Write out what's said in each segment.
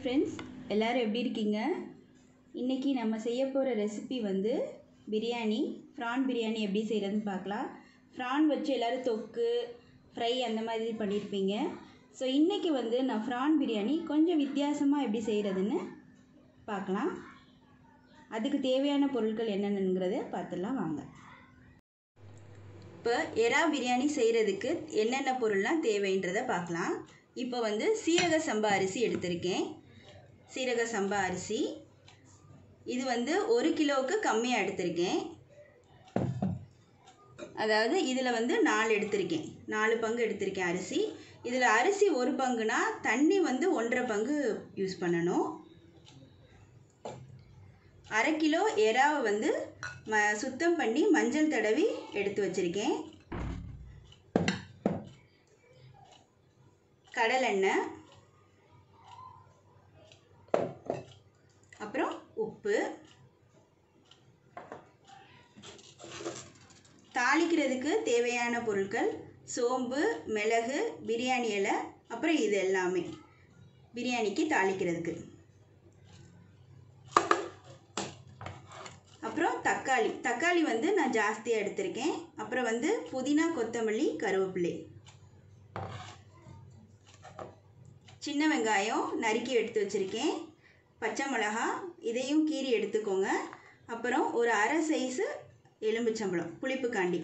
friends எல்லோரும் எப்படி இருக்கீங்க இன்றைக்கி நம்ம செய்ய போகிற ரெசிபி வந்து பிரியாணி ப்ரான் பிரியாணி எப்படி செய்கிறதுன்னு பார்க்கலாம் ப்ரான் வச்சு எல்லோரும் தொக்கு ஃப்ரை அந்த மாதிரி பண்ணியிருப்பீங்க ஸோ இன்றைக்கி வந்து நான் ப்ரான் பிரியாணி கொஞ்சம் வித்தியாசமாக எப்படி செய்கிறதுன்னு பார்க்கலாம் அதுக்கு தேவையான பொருட்கள் என்னென்னங்கிறத பார்த்துடலாம் வாங்க இப்போ எறா பிரியாணி செய்கிறதுக்கு என்னென்ன பொருள்லாம் தேவைன்றதை பார்க்கலாம் இப்போ வந்து சீரக சம்பா அரிசி எடுத்திருக்கேன் சீரக சம்பா அரிசி இது வந்து ஒரு கிலோவுக்கு கம்மியாக எடுத்திருக்கேன் அதாவது இதில் வந்து நாலு எடுத்திருக்கேன் நாலு பங்கு எடுத்திருக்கேன் அரிசி இதில் அரிசி ஒரு பங்குனா தண்ணி வந்து ஒன்றரை பங்கு யூஸ் பண்ணணும் அரை கிலோ எறாவை வந்து ம சுத்தம் பண்ணி மஞ்சள் தடவி எடுத்து வச்சுருக்கேன் கடலெண்ணெய் அப்புறம் உப்பு தாளிக்கிறதுக்கு தேவையான பொருட்கள் சோம்பு மிளகு பிரியாணி இலை அப்புறம் இது எல்லாமே பிரியாணிக்கு தாளிக்கிறதுக்கு அப்புறம் தக்காளி தக்காளி வந்து நான் ஜாஸ்தியாக எடுத்திருக்கேன் அப்புறம் வந்து புதினா கொத்தமல்லி கருவேப்பிலை சின்ன வெங்காயம் நறுக்கி எடுத்து வச்சுருக்கேன் பச்சை மிளகா இதையும் கீறி எடுத்துக்கோங்க அப்புறம் ஒரு அரை சைஸு எலும்புச்சம்பழம் புளிப்புக்காண்டி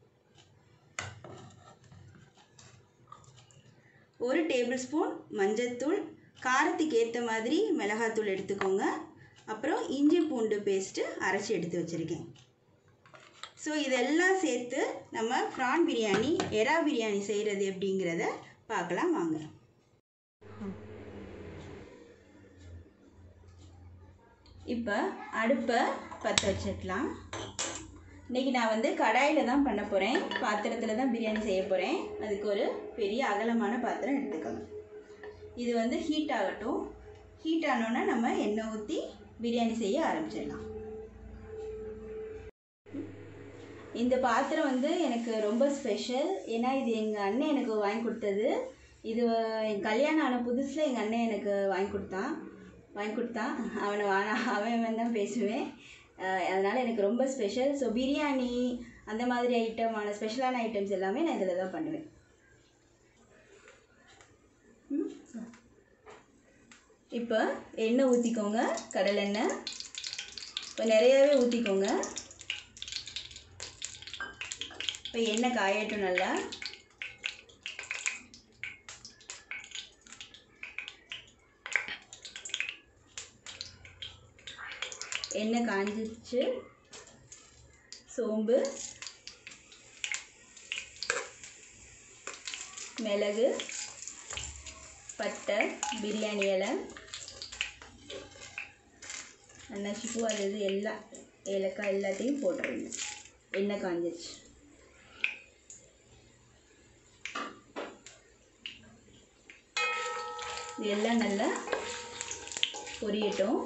ஒரு டேபிள் ஸ்பூன் மஞ்சத்தூள் காரத்துக்கு ஏற்ற மாதிரி மிளகாத்தூள் எடுத்துக்கோங்க அப்புறம் இஞ்சி பூண்டு பேஸ்ட்டு அரைச்சி எடுத்து வச்சுருக்கேன் ஸோ இதெல்லாம் சேர்த்து நம்ம ப்ரான் பிரியாணி எறா பிரியாணி செய்கிறது எப்படிங்கிறத பார்க்கலாம் வாங்க இப்போ அடுப்பை பற்ற வச்சிடலாம் இன்றைக்கி நான் வந்து கடாயில் தான் பண்ண போகிறேன் பாத்திரத்தில் தான் பிரியாணி செய்ய போகிறேன் அதுக்கு ஒரு பெரிய அகலமான பாத்திரம் எடுத்துக்கணும் இது வந்து ஹீட் ஆகட்டும் ஹீட் ஆனோன்னா நம்ம எண்ணெய் ஊற்றி பிரியாணி செய்ய ஆரம்பிச்சிடலாம் இந்த பாத்திரம் வந்து எனக்கு ரொம்ப ஸ்பெஷல் ஏன்னா இது எங்கள் அண்ணன் எனக்கு வாங்கி கொடுத்தது இது என் கல்யாணம் ஆன புதுசில் எங்கள் அண்ணன் எனக்கு வாங்கி கொடுத்தான் வாங்கி கொடுத்தான் அவனை வானா அவன் தான் பேசுவேன் அதனால் எனக்கு ரொம்ப ஸ்பெஷல் ஸோ பிரியாணி அந்த மாதிரி ஐட்டமான ஸ்பெஷலான ஐட்டம்ஸ் எல்லாமே நான் இதில் தான் பண்ணுவேன் இப்போ எண்ணெய் ஊற்றிக்கோங்க கடலெண்ணெய் இப்போ நிறையாவே ஊற்றிக்கோங்க இப்போ எண்ணெய் காயட்டும் நல்லா எண்ணெய் காஞ்சிச்சு சோம்பு மிளகு பட்டை பிரியாணி இலை அன்னாச்சிப்பூ அது இது எல்லாம் ஏலக்காய் எல்லாத்தையும் போட்டுருங்க எண்ணெய் காஞ்சிச்சு இது எல்லாம் நல்லா பொரியட்டும்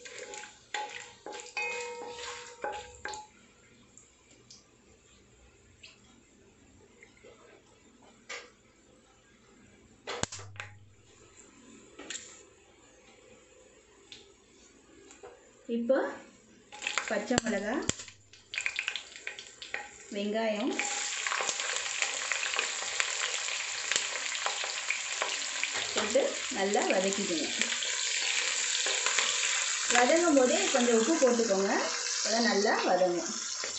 இப்போ பச்சை மிளகா வெங்காயம் போட்டு நல்லா வதக்கிக்கோங்க வதங்கும் போதே கொஞ்சம் உப்பு போட்டுக்கோங்க அதெல்லாம் நல்லா வதங்கும்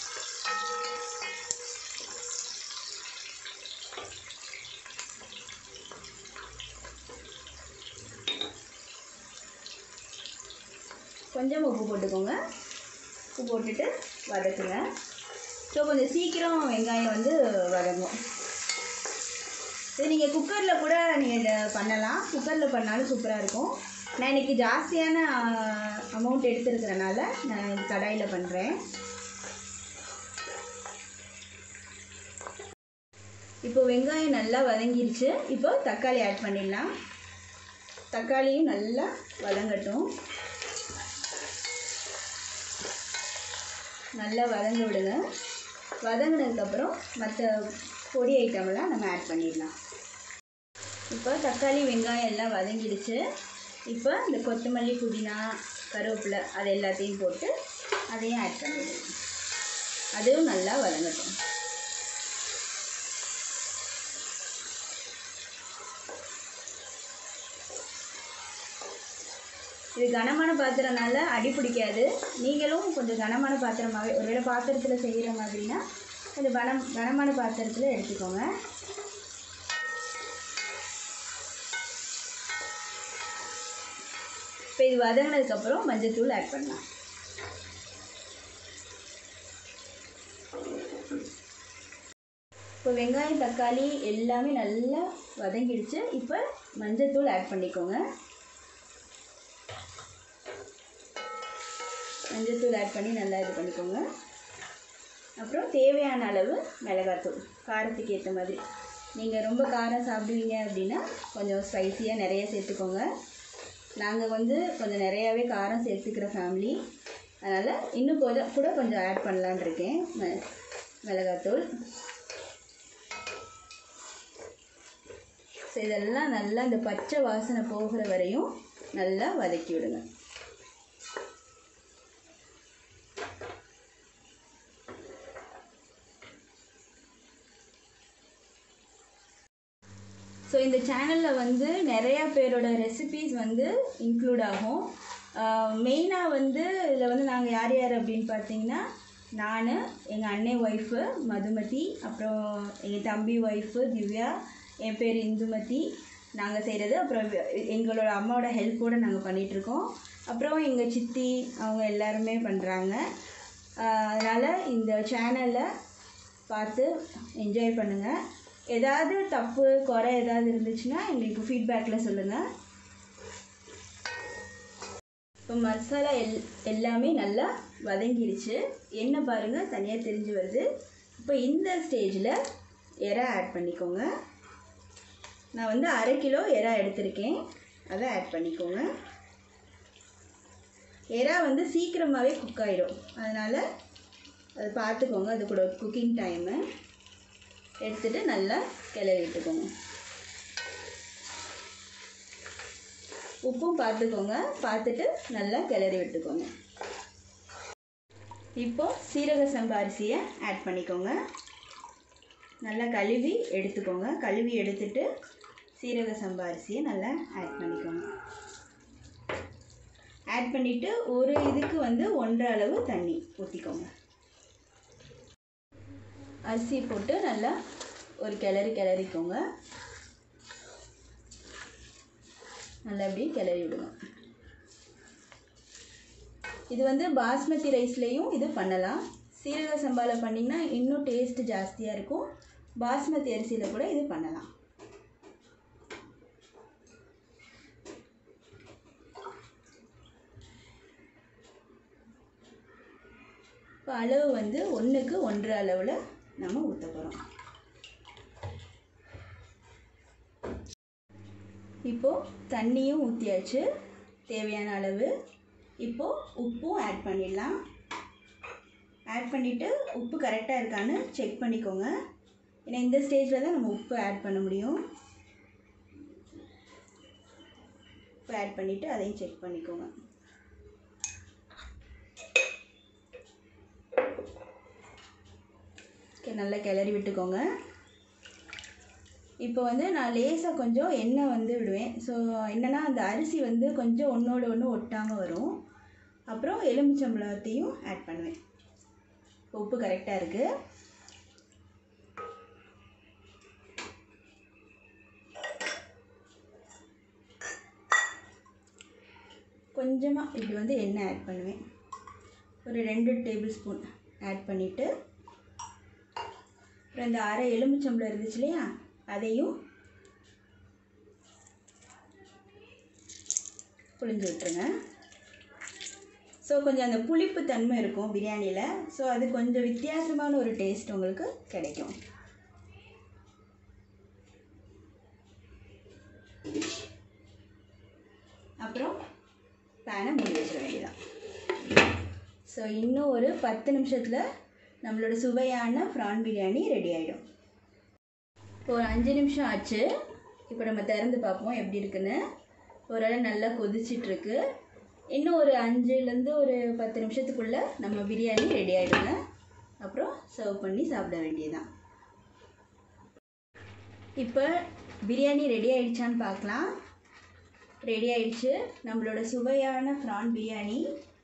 கொஞ்சம் உப்பு போட்டுக்கோங்க உப்பு போட்டுட்டு வதக்குங்க ஸோ கொஞ்சம் சீக்கிரம் வெங்காயம் வந்து வதங்கும் இது நீங்கள் குக்கரில் கூட நீங்கள் இதை பண்ணலாம் குக்கரில் பண்ணாலும் சூப்பராக இருக்கும் நான் இன்றைக்கி ஜாஸ்தியான அமௌண்ட் எடுத்துருக்கிறனால நான் கடாயில் பண்ணுறேன் இப்போ வெங்காயம் நல்லா வதங்கிருச்சு இப்போ தக்காளி ஆட் பண்ணிடலாம் தக்காளியும் நல்லா வதங்கட்டும் நல்லா வதங்க விடுங்க வதங்கினதுக்கப்புறம் மற்ற பொடி ஐட்டமெல்லாம் நம்ம ஆட் பண்ணிடலாம் இப்போ தக்காளி வெங்காயம் எல்லாம் வதங்கிடுச்சு இப்போ இந்த கொத்தமல்லி புதினா கருவேப்பிலை அது எல்லாத்தையும் போட்டு அதையும் ஆட் பண்ணிடுவோம் அதுவும் நல்லா வதங்கட்டும் இது கனமான பாத்திரனால அடி பிடிக்காது நீங்களும் கொஞ்சம் கனமான பாத்திரமாகவே ஒருவேளை பாத்திரத்தில் செய்கிற மாதிரினா கொஞ்சம் கனம் கனமான பாத்திரத்தில் எடுத்துக்கோங்க இப்போ இது வதங்கினதுக்கப்புறம் மஞ்சத்தூள் ஆட் பண்ணலாம் இப்போ வெங்காயம் தக்காளி எல்லாமே நல்லா வதங்கிடுச்சு இப்போ மஞ்சத்தூள் ஆட் பண்ணிக்கோங்க மஞ்சத்தூள் ஆட் பண்ணி நல்லா இது பண்ணிக்கோங்க அப்புறம் தேவையான அளவு மிளகாத்தூள் காரத்துக்கு ஏற்ற மாதிரி நீங்கள் ரொம்ப காரம் சாப்பிடுவீங்க அப்படின்னா கொஞ்சம் ஸ்பைஸியாக நிறைய சேர்த்துக்கோங்க நாங்கள் வந்து கொஞ்சம் நிறையாவே காரம் சேர்த்துக்கிற ஃபேமிலி அதனால் இன்னும் கொஞ்சம் கூட கொஞ்சம் ஆட் பண்ணலான் இருக்கேன் ம மிளகாத்தூள் ஸோ இதெல்லாம் நல்லா இந்த பச்சை வாசனை போகிற வரையும் நல்லா வதக்கி விடுங்க ஸோ இந்த சேனலில் வந்து நிறையா பேரோட ரெசிபீஸ் வந்து இன்க்ளூட் ஆகும் மெயினாக வந்து இதில் வந்து நாங்கள் யார் யார் அப்படின்னு பார்த்தீங்கன்னா நான் எங்கள் அண்ணே ஒய்ஃபு மதுமதி அப்புறம் எங்கள் தம்பி ஒய்ஃபு திவ்யா என் பேர் இந்துமதி நாங்கள் செய்கிறது அப்புறம் எங்களோட அம்மாவோட ஹெல்ப்போடு நாங்கள் பண்ணிகிட்ருக்கோம் அப்புறம் எங்கள் சித்தி அவங்க எல்லாருமே பண்ணுறாங்க அதனால் இந்த சேனலை பார்த்து என்ஜாய் பண்ணுங்கள் ஏதாவது தப்பு குறை ஏதாவது இருந்துச்சுன்னா எங்களுக்கு ஃபீட்பேக்கில் சொல்லுங்கள் இப்போ மசாலா எல் எல்லாமே நல்லா வதங்கிடுச்சு எண்ணெய் பாருங்கள் தனியாக தெரிஞ்சு வருது இப்போ இந்த ஸ்டேஜில் எறா ஆட் பண்ணிக்கோங்க நான் வந்து அரை கிலோ எறா எடுத்திருக்கேன் அதை ஆட் பண்ணிக்கோங்க எறா வந்து சீக்கிரமாகவே குக் ஆகிடும் அதனால் அது பார்த்துக்கோங்க அது கூட குக்கிங் டைமு எடுத்துகிட்டு நல்லா கிளறி விட்டுக்கோங்க உப்பும் பார்த்துக்கோங்க பார்த்துட்டு நல்லா கிளறி விட்டுக்கோங்க இப்போது சீரக சம்பா அரிசியை ஆட் பண்ணிக்கோங்க நல்லா கழுவி எடுத்துக்கோங்க கழுவி எடுத்துட்டு சீரக சம்பா அரிசியை நல்லா ஆட் பண்ணிக்கோங்க ஆட் பண்ணிவிட்டு ஒரு இதுக்கு வந்து ஒன்றரை அளவு தண்ணி ஊற்றிக்கோங்க அரிசி போட்டு நல்லா ஒரு கிளறி கிளறிக்கோங்க நல்லா அப்படி கிளறி விடுங்க இது வந்து பாஸ்மதி ரைஸ்லேயும் இது பண்ணலாம் சீரக சம்பாவில் பண்ணிங்கன்னா இன்னும் டேஸ்ட் ஜாஸ்தியாக இருக்கும் பாஸ்மதி அரிசியில் கூட இது பண்ணலாம் இப்போ அளவு வந்து ஒன்றுக்கு ஒன்றரை அளவில் நம்ம ஊற்ற போகிறோம் இப்போது தண்ணியும் ஊற்றியாச்சு தேவையான அளவு இப்போது உப்பும் ஆட் பண்ணிடலாம் ஆட் பண்ணிவிட்டு உப்பு கரெக்டாக இருக்கான்னு செக் பண்ணிக்கோங்க ஏன்னா இந்த ஸ்டேஜில் தான் நம்ம உப்பு ஆட் பண்ண முடியும் உப்பு ஆட் பண்ணிவிட்டு அதையும் செக் பண்ணிக்கோங்க ஓகே நல்லா கிளறி விட்டுக்கோங்க இப்போ வந்து நான் லேசாக கொஞ்சம் எண்ணெய் வந்து விடுவேன் ஸோ என்னென்னா அந்த அரிசி வந்து கொஞ்சம் ஒன்றோட ஒன்று ஒட்டாமல் வரும் அப்புறம் எலுமிச்சம்பழத்தையும் ஆட் பண்ணுவேன் உப்பு கரெக்டாக இருக்குது கொஞ்சமாக இப்படி வந்து எண்ணெய் ஆட் பண்ணுவேன் ஒரு ரெண்டு டேபிள் ஸ்பூன் ஆட் பண்ணிவிட்டு அப்புறம் இந்த அரை எலுமிச்சம்பழம் இருந்துச்சு இல்லையா அதையும் புழிஞ்சு விட்டுருங்க ஸோ கொஞ்சம் அந்த புளிப்பு தன்மை இருக்கும் பிரியாணியில் ஸோ அது கொஞ்சம் வித்தியாசமான ஒரு டேஸ்ட் உங்களுக்கு கிடைக்கும் அப்புறம் பேனை மூடி வச்சிட வேண்டியதான் ஸோ இன்னும் ஒரு பத்து நிமிஷத்தில் நம்மளோட சுவையான ப்ரான் பிரியாணி ரெடி ஆகிடும் இப்போ ஒரு அஞ்சு நிமிஷம் ஆச்சு இப்போ நம்ம திறந்து பார்ப்போம் எப்படி இருக்குன்னு ஓரளவு நல்லா கொதிச்சிட்ருக்கு இன்னும் ஒரு அஞ்சுலேருந்து ஒரு பத்து நிமிஷத்துக்குள்ளே நம்ம பிரியாணி ரெடி ஆகிடுங்க அப்புறம் சர்வ் பண்ணி சாப்பிட வேண்டியதுதான் இப்போ பிரியாணி ரெடி ஆயிடுச்சான்னு பார்க்கலாம் ரெடி ஆயிடுச்சு நம்மளோட சுவையான ப்ரான் பிரியாணி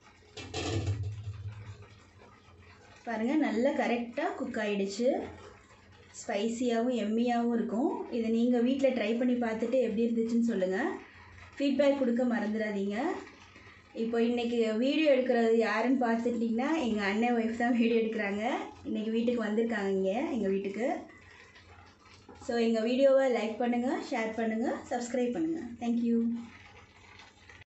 பாருங்கள் நல்லா கரெக்டாக குக் ஆகிடுச்சு ஸ்பைசியாகவும் எம்மியாகவும் இருக்கும் இதை நீங்கள் வீட்டில் ட்ரை பண்ணி பார்த்துட்டு எப்படி இருந்துச்சுன்னு சொல்லுங்கள் ஃபீட்பேக் கொடுக்க மறந்துடாதீங்க இப்போ இன்றைக்கி வீடியோ எடுக்கிறது யாருன்னு பார்த்துட்டிங்கன்னா எங்கள் அண்ணன் ஒய்ஃப் தான் வீடியோ எடுக்கிறாங்க இன்றைக்கி வீட்டுக்கு வந்திருக்காங்க இங்கே எங்கள் வீட்டுக்கு ஸோ எங்கள் வீடியோவை லைக் பண்ணுங்கள் ஷேர் பண்ணுங்கள் சப்ஸ்கிரைப் பண்ணுங்கள் தேங்க்யூ